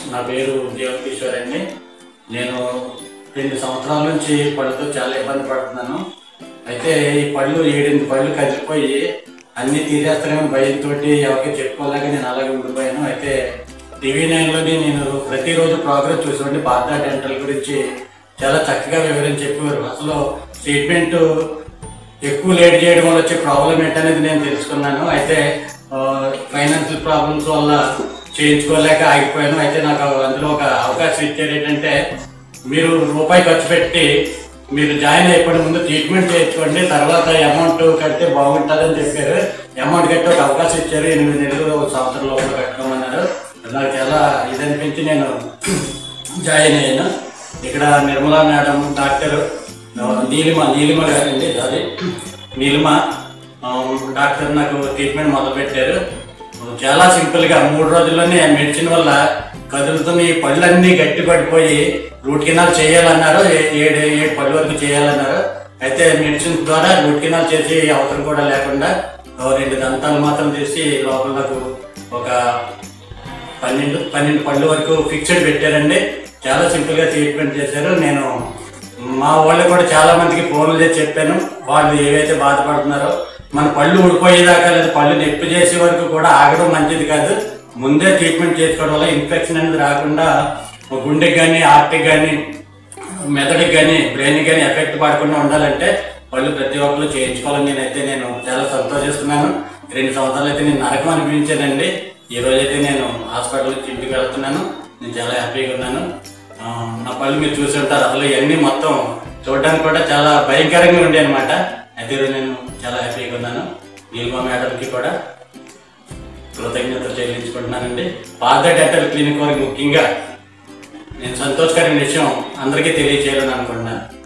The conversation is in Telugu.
నా పేరు దేవకిషోర్ అండి నేను రెండు సంవత్సరాల నుంచి పళ్ళతో చాలా ఇబ్బంది పడుతున్నాను అయితే ఈ పళ్ళు ఏడెనిమిది పళ్ళు కదిలిపోయి అన్ని తీసేస్తారేమో భయంతో ఎవరికి చెప్పుకోలేక నేను అలాగే ఉండిపోయాను అయితే టీవీ నైన్లోని నేను ప్రతిరోజు ప్రోగ్రామ్ చూసేవాడిని బాధ డెంటల్ గురించి చాలా చక్కగా వివరించి చెప్పేవారు అసలు ట్రీట్మెంట్ ఎక్కువ లేట్ చేయడం వల్ల వచ్చే ప్రాబ్లం ఏంటనేది నేను తెలుసుకున్నాను అయితే ఫైనాన్షియల్ ప్రాబ్లమ్స్ వల్ల చేయించుకోలేక ఆగిపోయాను అయితే నాకు అందులో ఒక అవకాశం ఇచ్చారు ఏంటంటే మీరు రూపాయి ఖర్చు పెట్టి మీరు జాయిన్ అయిపోయిన ముందు ట్రీట్మెంట్ చేయించుకోండి తర్వాత అమౌంట్ కడితే బాగుంటుందని చెప్పారు అమౌంట్ కట్టి ఒక అవకాశం ఇచ్చారు ఎనిమిది నెలలు ఒక సంవత్సరం లోపల కట్టుకోమన్నారు నాకు చాలా ఇది అనిపించి నేను జాయిన్ అయ్యాను ఇక్కడ నిర్మలా మేడం డాక్టర్ నీలిమ నీలిమ గారండి అది నీలిమ ఆ, డాక్టర్ నాకు ట్రీట్మెంట్ మొదలు పెట్టారు చాలా సింపుల్ గా మూడు రోజుల్లోనే ఆ మెడిసిన్ వల్ల కదులుతున్న ఈ పళ్ళన్నీ గట్టి పడిపోయి రూట్ కెనాల్ చేయాలన్నారు ఏ- ఏడు ఏడు పళ్ళు వరకు చేయాలన్నారు అయితే మెడిసిన్ ద్వారా రూట్ కెనాల్ చేసి అవసరం కూడా లేకుండా ఓ రెండు దంతాలు మాత్రం తీసి లోపల నాకు ఒక పన్నెండు పన్నెండు పళ్ళు వరకు ఫిక్స్డ్ పెట్టారండి చాలా సింపుల్ గా ట్రీట్మెంట్ చేశారు నేను మా వాళ్ళు కూడా చాలా మందికి ఫోన్లు చేసి చెప్పాను వాళ్ళు ఏవైతే బాధపడుతున్నారో మన పళ్ళు ఊడిపోయేదాకా లేదా పళ్ళు నొప్పి చేసే వరకు కూడా ఆగడం మంచిది కాదు ముందే ట్రీట్మెంట్ చేసుకోవడం వల్ల ఇన్ఫెక్షన్ అనేది రాకుండా గుండెకి కానీ హార్ట్కి కానీ మెదడుకి కానీ బ్రెయిన్కి కానీ ఎఫెక్ట్ పడకుండా ఉండాలంటే పళ్ళు ప్రతి ఒక్కరు చేయించుకోవాలని నేనైతే నేను చాలా సంతోషిస్తున్నాను రెండు సంవత్సరాలు అయితే నేను నరకం అనిపించానండి ఈ రోజైతే నేను హాస్పిటల్ నుంచి ఇంటికి వెళ్తున్నాను నేను చాలా హ్యాపీగా ఉన్నాను ఆ, నా పళ్ళు మీరు చూసి ఉంటారు అసలు ఇవన్నీ మొత్తం చూడడానికి కూడా చాలా భయంకరంగా ఉండే అనమాట అయితే ఈరోజు నేను చాలా హ్యాపీగా ఉన్నాను నీలిమా మేడంకి కూడా కృతజ్ఞతలు చెల్లించుకుంటున్నానండి పాత డెంటల్ క్లినిక్ వారికి ముఖ్యంగా నేను సంతోషకరమైన విషయం అందరికీ తెలియచేయాలని అనుకుంటున్నాను